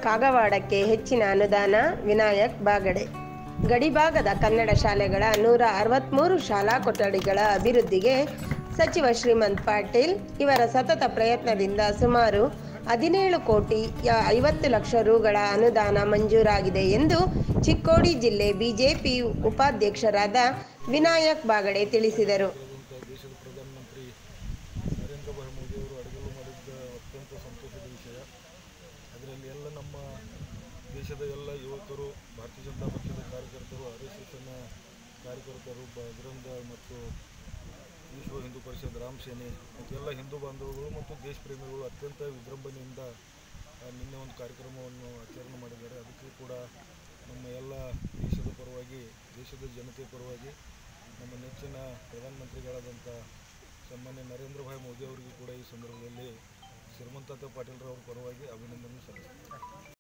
ಕಾಗವಾಡಕ್ಕೆ ಹೆಚ್ಚಿನ ಅನುದಾನ ವಿನಾಯಕ್ ಬಾಗಡೆ ಗಡಿಭಾಗದ ಕನ್ನಡ ಶಾಲೆಗಳ ನೂರ ಅರವತ್ತ್ಮೂರು ಶಾಲಾ ಕೊಠಡಿಗಳ ಅಭಿವೃದ್ಧಿಗೆ ಸಚಿವ ಶ್ರೀಮಂತ್ ಪಾಟೀಲ್ ಇವರ ಸತತ ಪ್ರಯತ್ನದಿಂದ ಸುಮಾರು ಹದಿನೇಳು ಕೋಟಿ ಯ- ಐವತ್ತು ಲಕ್ಷ ರುಗಳ ಅನುದಾನ ಮಂಜೂರಾಗಿದೆ ಎಂದು ಚಿಕ್ಕೋಡಿ ಜಿಲ್ಲೆ ಬಿಜೆಪಿ ಉಪಾಧ್ಯಕ್ಷರಾದ ವಿನಾಯಕ್ ಬಾಗಡೆ ತಿಳಿಸಿದರು ಅಂತ ದೇಶದ ಪ್ರಧಾನಮಂತ್ರಿ ನರೇಂದ್ರ ಭಾಯ್ ಮೋದಿಯವರು ಅಡುಗೆ ಮಾಡಿದ್ದ ಅತ್ಯಂತ ಸಂತೋಷದ ವಿಷಯ ಅದರಲ್ಲಿ ಎಲ್ಲ ನಮ್ಮ ದೇಶದ ಎಲ್ಲ ಯುವಕರು ಭಾರತೀಯ ಜನತಾ ಪಕ್ಷದ ಕಾರ್ಯಕರ್ತರು ಆರ್ ಎಸ್ ಎಸ್ನ ಕಾರ್ಯಕರ್ತರು ಬಜರಂಗ ಮತ್ತು ವಿಶ್ವ ಹಿಂದೂ ಪರಿಷತ್ ರಾಮ್ ಸೇನೆ ಮತ್ತು ಎಲ್ಲ ಹಿಂದೂ ಬಾಂಧವಗಳು ಮತ್ತು ದೇಶ ಪ್ರೇಮಿಗಳು ಅತ್ಯಂತ ವಿಜೃಂಭಣೆಯಿಂದ ಆ, ನಿನ್ನೆ ಒಂದು ಕಾರ್ಯಕ್ರಮವನ್ನು ಆಚರಣೆ ಮಾಡಿದ್ದಾರೆ ಅದಕ್ಕೆ ಕೂಡ ನಮ್ಮ ಎಲ್ಲ ದೇಶದ ಪರವಾಗಿ ದೇಶದ ಜನತೆ ಪರವಾಗಿ ನಮ್ಮ ನೆಚ್ಚಿನ ಪ್ರಧಾನಮಂತ್ರಿಗಳಾದಂಥ ಸನ್ಮಾನ್ಯ ನರೇಂದ್ರ ಭಾಯ್ ಮೋದಿ ಅವರಿಗೂ ಕೂಡ ಈ ಸಂದರ್ಭದಲ್ಲಿ ಶ್ರೀಮಂತ ಪಾಟೀಲ್ರವ್ರ ಪರವಾಗಿ ಅಭಿನಂದನೆ ಸಲ್ಲಿಸ್ತೀನಿ